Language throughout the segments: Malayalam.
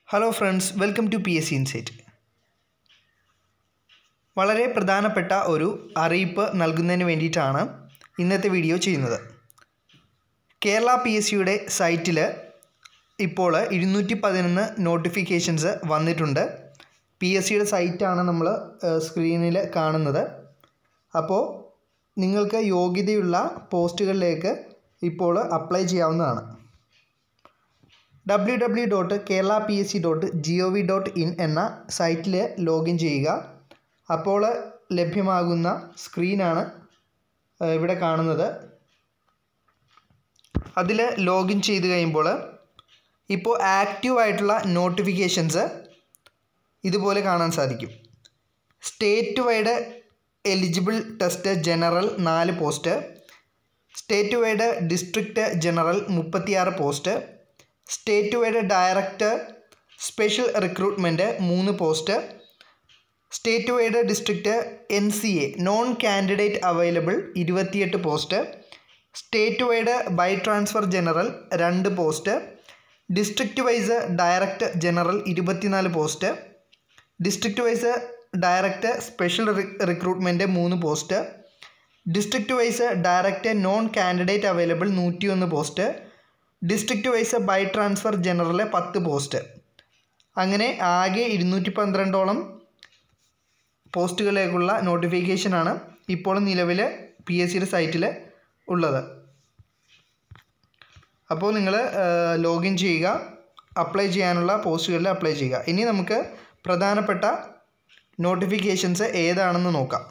hello friends welcome to P S C insight വളരെ പ്രധാനപ്പെട്ട ഒരു അറിയിപ്പ് നൽകുന്നതിന് വേണ്ടിയിട്ടാണ് ഇന്നത്തെ വീഡിയോ ചെയ്യുന്നത് കേരള പി എസ് സിയുടെ സൈറ്റിൽ ഇപ്പോൾ ഇരുന്നൂറ്റി പതിനൊന്ന് നോട്ടിഫിക്കേഷൻസ് വന്നിട്ടുണ്ട് പി എസ് സിയുടെ സൈറ്റാണ് നമ്മൾ സ്ക്രീനിൽ കാണുന്നത് അപ്പോൾ നിങ്ങൾക്ക് യോഗ്യതയുള്ള പോസ്റ്റുകളിലേക്ക് ഇപ്പോൾ അപ്ലൈ ചെയ്യാവുന്നതാണ് W W dot Kerala P S C dot G O V dot in എന്ന സൈറ്റിൽ ലോഗിൻ ചെയ്യുക അപ്പോൾ ലഭ്യമാകുന്ന സ്ക്രീനാണ് ഏഹ്, ഇവിടെ കാണുന്നത് അതിൽ ലോഗിൻ ചെയ്ത് കഴിയുമ്പോൾ ഇപ്പോൾ ആക്റ്റീവ് ആയിട്ടുള്ള നോട്ടിഫിക്കേഷൻസ് ഇതുപോലെ കാണാൻ സാധിക്കും state wide eligible test general നാല് post state wide district general മുപ്പത്തിയാറ് post state wide director special recruitment മൂന്ന് post state wide district N C A non candidate available ഇരുപത്തിയെട്ട് post state wide by transfer general രണ്ട് post district wise direct general ഇരുപത്തിനാല് post district wise direct special recruitment മൂന്ന് post district wise direct non candidate available നൂറ്റിയൊന്ന് post district wise by transfer general പത്ത് പോസ്റ്റ് അങ്ങനെ ആകെ ഇരുന്നൂറ്റി പന്ത്രണ്ടോളം പോസ്റ്റുകളിലേക്കുള്ള നോട്ടിഫിക്കേഷനാണ് ഇപ്പോൾ നിലവിൽ പി എസ് സിയുടെ സൈറ്റിൽ ഉള്ളത് അപ്പോൾ നിങ്ങൾ ലോഗിൻ ചെയ്യുക അപ്ലൈ ചെയ്യാനുള്ള പോസ്റ്റുകളിൽ അപ്ലൈ ചെയ്യുക ഇനി നമുക്ക് പ്രധാനപ്പെട്ട നോട്ടിഫിക്കേഷൻസ് ഏതാണെന്ന് നോക്കാം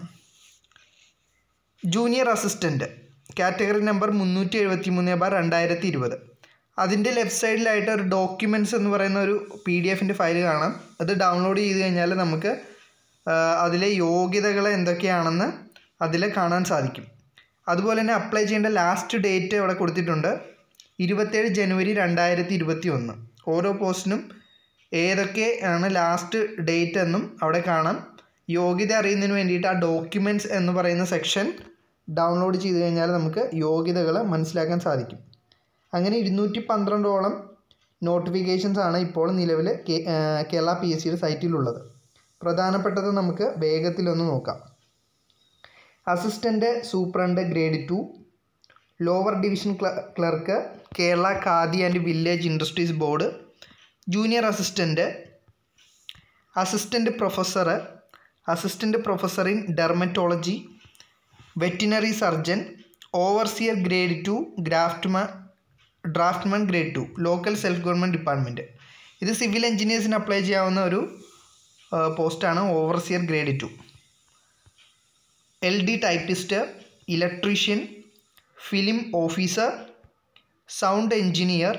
ജൂനിയർ അസിസ്റ്റൻറ്റ് കാറ്റഗറി നമ്പർ മുന്നൂറ്റി എഴുപത്തി മൂന്ന് ബാർ രണ്ടായിരത്തി ഇരുപത് അതിൻ്റെ ലെഫ്റ്റ് സൈഡിലായിട്ട് ഒരു ഡോക്യുമെൻറ്റ്സ് എന്ന് പറയുന്ന ഒരു പി ഡി എഫിൻ്റെ ഫയൽ കാണാം അത് ഡൗൺലോഡ് ചെയ്ത് കഴിഞ്ഞാൽ നമുക്ക് ആ, അതിലെ യോഗ്യതകൾ എന്തൊക്കെയാണെന്ന് അതിൽ കാണാൻ സാധിക്കും അതുപോലെ തന്നെ അപ്ലൈ ചെയ്യേണ്ട ലാസ്റ്റ് ഡേറ്റ് അവിടെ കൊടുത്തിട്ടുണ്ട് ഇരുപത്തേഴ് ജനുവരി രണ്ടായിരത്തി ഇരുപത്തി ഒന്ന് ഓരോ പോസ്റ്റിനും ഏതൊക്കെ ആണ് ലാസ്റ്റ് ഡേറ്റ് എന്നും അവിടെ കാണാം യോഗ്യത അറിയുന്നതിന് വേണ്ടിയിട്ട് ആ ഡോക്യുമെൻറ്റ്സ് എന്ന് പറയുന്ന സെക്ഷൻ ഡൗൺലോഡ് ചെയ്ത് കഴിഞ്ഞാൽ നമുക്ക് യോഗ്യതകൾ മനസ്സിലാക്കാൻ സാധിക്കും അങ്ങനെ ഇരുന്നൂറ്റി പന്ത്രണ്ടോളം നോട്ടിഫിക്കേഷൻസ് ആണ് ഇപ്പോൾ നിലവിൽ കേ- ആ, കേരള പി എസ് സിയുടെ സൈറ്റിലുള്ളത് പ്രധാനപ്പെട്ടത് നമുക്ക് വേഗത്തിലൊന്ന് നോക്കാം assistant superintendent grade two lower division clerk Kerala Khadi and village industries board junior assistant assistant professor assistant professor in dermatology veterinary surgeon overseer grade two draftsman draftsman grade two local self government department ഇത് സിവിൽ എഞ്ചിനീയേഴ്സിന് അപ്ലൈ ചെയ്യാവുന്ന ഒരു ആ, പോസ്റ്റാണ് overseer grade two L D typist electrician film officer sound engineer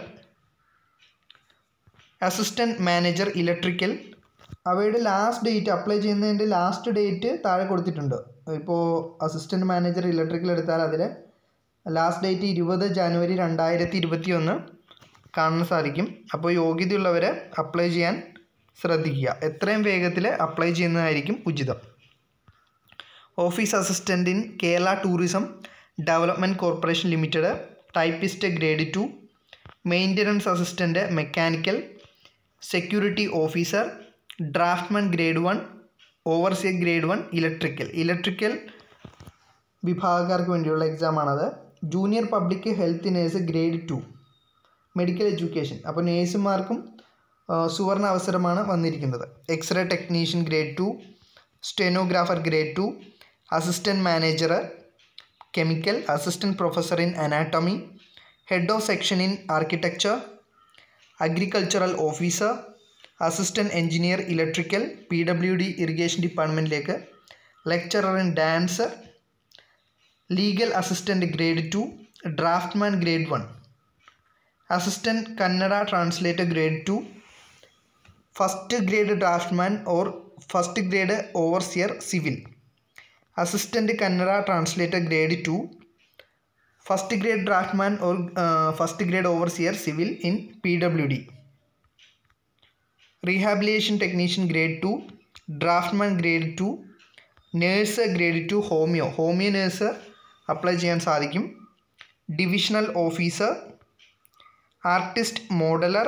assistant manager electrical അവയുടെ ലാസ്റ്റ് ഡേറ്റ് അപ്ലൈ ചെയ്യുന്നതിൻ്റെ ലാസ്റ്റ് ഡേറ്റ് താഴെ കൊടുത്തിട്ടുണ്ട് ഇപ്പോൾ അസിസ്റ്റൻറ്റ് മാനേജർ ഇലക്ട്രിക്കൽ എടുത്താൽ അതിൽ ലാസ്റ്റ് ഡേറ്റ് ഇരുപത് ജനുവരി രണ്ടായിരത്തി ഇരുപത്തി ഒന്ന് കാണാൻ സാധിക്കും അപ്പോൾ യോഗ്യതയുള്ളവർ അപ്ലൈ ചെയ്യാൻ ശ്രദ്ധിക്കുക എത്രയും വേഗത്തിൽ അപ്ലൈ ചെയ്യുന്നതായിരിക്കും ഉചിതം office assistant in Kerala tourism development corporation limited typist grade two maintenance assistant mechanical security officer draftsman grade one overseer grade one electrical electrical വിഭാഗക്കാർക്ക് വേണ്ടിയുള്ള എക്സാമാണത് junior public health nurse grade two medical education അപ്പോൾ നേഴ്സുമാർക്കും ആ, സുവർണ അവസരമാണ് വന്നിരിക്കുന്നത് X-ray technician grade two stenographer grade two assistant manager chemical assistant professor in anatomy head of section in architecture agricultural officer assistant engineer electrical P W D irrigation ഡിപ്പാർട്ട്മെൻറ്റിലേക്ക് lecturer in dance legal assistant grade two draftsman grade one assistant Kannada translator grade two first grade draftsman or first grade overseer civil assistant Kannada translator grade two first grade draftsman or first grade overseer civil in P W D rehabilitation technician grade two draftsman grade two nurse grade two homeo homeo nurse apply ചെയ്യാൻ സാധിക്കും divisional officer artist modeller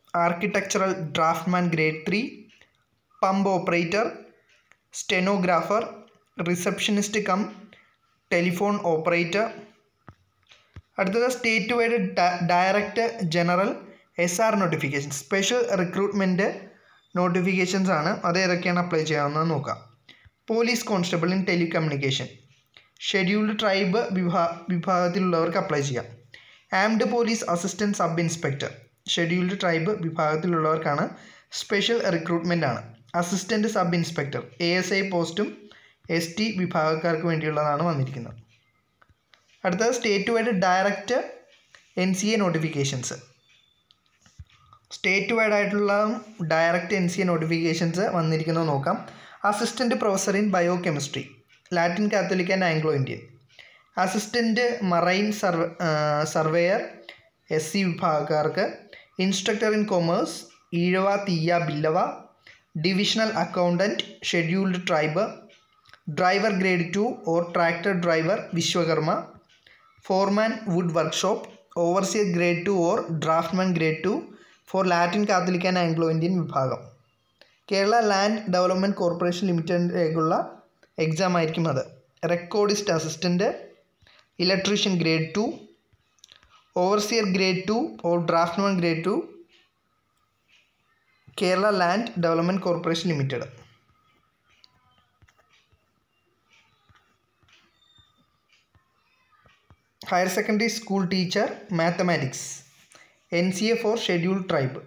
architectural draftsman grade three pump operator stenographer receptionist cum telephone operator അടുത്തത് state wide direct general S R notification special recruitment notifications ആണ് അത് ഏതൊക്കെയാണ് അപ്ലൈ ചെയ്യാവുന്നത് നോക്കാം police constable in telecommunication scheduled tribe വിഭാ വിഭാഗത്തിലുള്ളവർക്ക് അപ്ലൈ ചെയ്യാം armed police assistant sub inspector scheduled tribe വിഭാഗത്തിലുള്ളവർക്കാണ് സ്പെഷ്യൽ റിക്രൂട്ട്മെൻ്റ് ആണ് assistant sub inspector A S I പോസ്റ്റും എസ് ടി വിഭാഗക്കാർക്ക് വേണ്ടിയുള്ളതാണ് വന്നിരിക്കുന്നത് അടുത്തത് state wide direct N C A notifications state wide ആയിട്ടുള്ള direct N C A notifications വന്നിരിക്കുന്നത് നോക്കാം assistant professor in biochemistry Latin Catholic and Anglo Indian assistant marine സർവ സർവേയർ എസ് സി വിഭാഗക്കാർക്ക് instructor in commerce Ezhava Thiyya Billava divisional accountant scheduled tribe driver grade two or tractor driver Vishwakarma foreman wood workshop overseer grade two or draftsman grade two for Latin Catholic and Anglo Indian വിഭാഗം കേരള ലാൻഡ് ഡെവലപ്മെൻറ്റ് കോർപ്പറേഷൻ ലിമിറ്റഡിലേക്കുള്ള എക്സാം ആയിരിക്കും അത് recordist assistant electrician grade two overseer grade two or draftsman grade two Kerala land development corporation limited higher secondary school teacher mathematics N C A for schedule tribe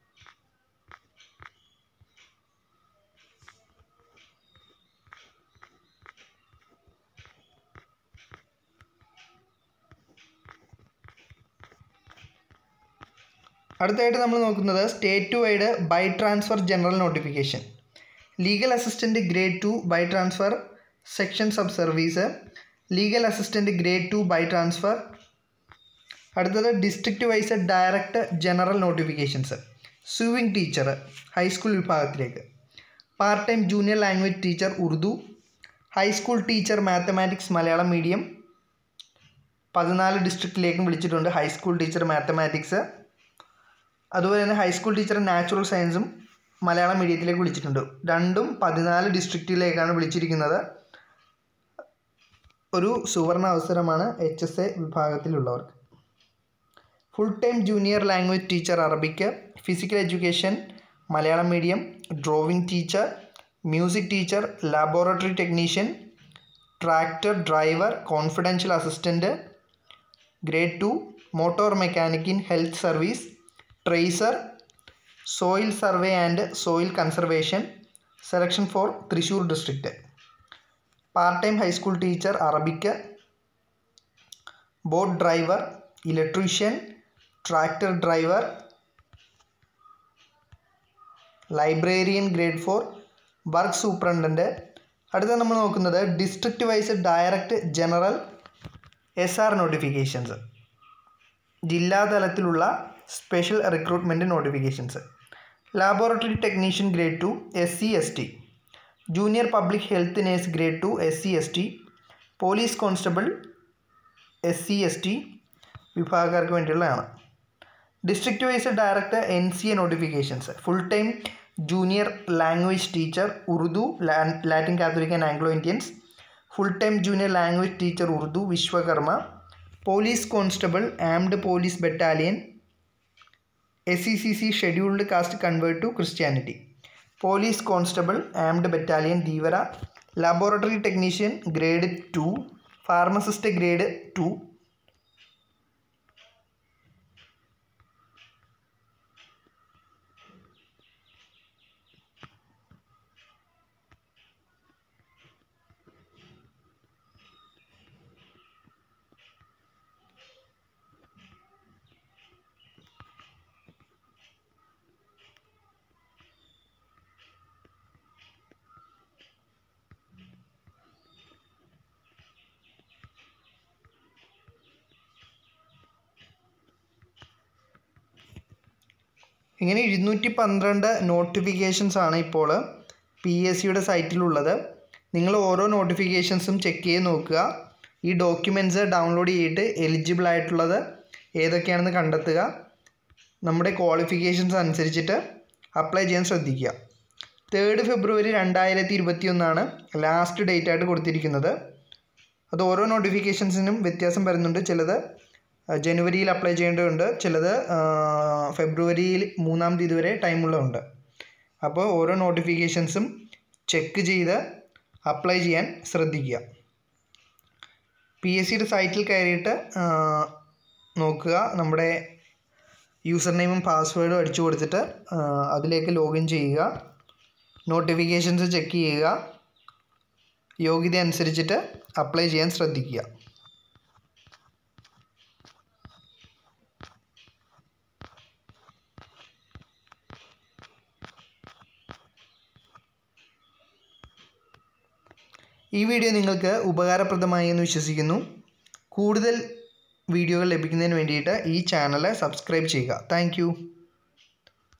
അടുത്തായിട്ട് നമ്മൾ നോക്കുന്നത് state wide by transfer general notification legal assistant grade two by transfer section sub service legal assistant grade two by transfer അടുത്തത് district wise direct general notifications swimming teacher high school വിഭാഗത്തിലേക്ക് part time junior language teacher Urdu high school teacher mathematics Malayalam medium പതിനാല് ഡിസ്ട്രിക്റ്റിലേക്കും വിളിച്ചിട്ടുണ്ട് ഹൈസ്കൂൾ ടീച്ചർ മാത്തമാറ്റിക്സ് അതുപോലെ തന്നെ ഹൈസ്കൂൾ ടീച്ചർ നാച്ചുറൽ സയൻസും മലയാളം മീഡിയത്തിലേക്ക് വിളിച്ചിട്ടുണ്ട് രണ്ടും പതിനാല് ഡിസ്ട്രിക്റ്റിലേക്കാണ് വിളിച്ചിരിക്കുന്നത് ഒരു സുവർണ അവസരമാണ് എച്ച് എസ് എ വിഭാഗത്തിലുള്ളവർക്ക് full time junior language teacher Arabic physical education Malayalam medium drawing teacher music teacher laboratory technician tractor driver confidential assistant grade two motor mechanic in health service tracer soil survey and soil conservation selection for Thrissur district part time high school teacher Arabic boat driver electrician tractor driver librarian grade four work superintendent അടുത്ത നമ്മൾ നോക്കുന്നത് district wise direct general S R notifications ജില്ലാതലത്തിലുള്ള special recruitment notifications laboratory technician grade two S C S T junior public health nurse grade two S C S T police constable S C S T വിഭാഗക്കാർക്ക് വേണ്ടിയുള്ളതാണ് district wise direct N C A notifications full time junior language teacher Urdu Latin Catholic and Anglo Indians full time junior language teacher Urdu Vishwakarma police constable armed police battalion S C C C scheduled caste converted to Christianity police constable armed battalion Dheevara laboratory technician grade two pharmacist grade two ഇങ്ങനെ ഇരുന്നൂറ്റി പന്ത്രണ്ട് നോട്ടിഫിക്കേഷൻസ് ആണ് ഇപ്പോൾ പി എസ് സിയുടെ സൈറ്റിലുള്ളത് നിങ്ങൾ ഓരോ നോട്ടിഫിക്കേഷൻസും ചെക്ക് ചെയ്ത് നോക്കുക ഈ ഡോക്യുമെൻറ്റ്സ് ഡൗൺലോഡ് ചെയ്തിട്ട് എലിജിബിൾ ആയിട്ടുള്ളത് ഏതൊക്കെയാണെന്ന് കണ്ടെത്തുക നമ്മുടെ ക്വാളിഫിക്കേഷൻസ് അനുസരിച്ചിട്ട് അപ്ലൈ ചെയ്യാൻ ശ്രദ്ധിക്കുക തേർഡ് ഫെബ്രുവരി രണ്ടായിരത്തി ഇരുപത്തി ഒന്നാണ് ലാസ്റ്റ് ഡേറ്റ് ആയിട്ട് കൊടുത്തിരിക്കുന്നത് അത് ഓരോ നോട്ടിഫിക്കേഷൻസിനും വ്യത്യാസം വരുന്നുണ്ട് ചിലത് ജനുവരിയിൽ അപ്ലൈ ചെയ്യേണ്ടതുണ്ട് ചിലത് ഫെബ്രുവരിയിൽ മൂന്നാം തീയതി വരെ ടൈമുള്ളതുണ്ട് അപ്പോൾ ഓരോ നോട്ടിഫിക്കേഷൻസും ചെക്ക് ചെയ്ത് അപ്ലൈ ചെയ്യാൻ ശ്രദ്ധിക്കുക പി എസ് സിയുടെ സൈറ്റിൽ കയറിയിട്ട് നോക്കുക നമ്മുടെ യൂസർ നെയിമും പാസ്വേഡും അടിച്ചു കൊടുത്തിട്ട് അതിലേക്ക് ലോഗിൻ ചെയ്യുക നോട്ടിഫിക്കേഷൻസ് ചെക്ക് ചെയ്യുക യോഗ്യത അനുസരിച്ചിട്ട് അപ്ലൈ ചെയ്യാൻ ശ്രദ്ധിക്കുക ഈ വീഡിയോ നിങ്ങൾക്ക് ഉപകാരപ്രദമായി എന്ന് വിശ്വസിക്കുന്നു കൂടുതൽ വീഡിയോകൾ ലഭിക്കുന്നതിന് വേണ്ടിയിട്ട് ഈ ചാനൽ സബ്സ്ക്രൈബ് ചെയ്യുക താങ്ക്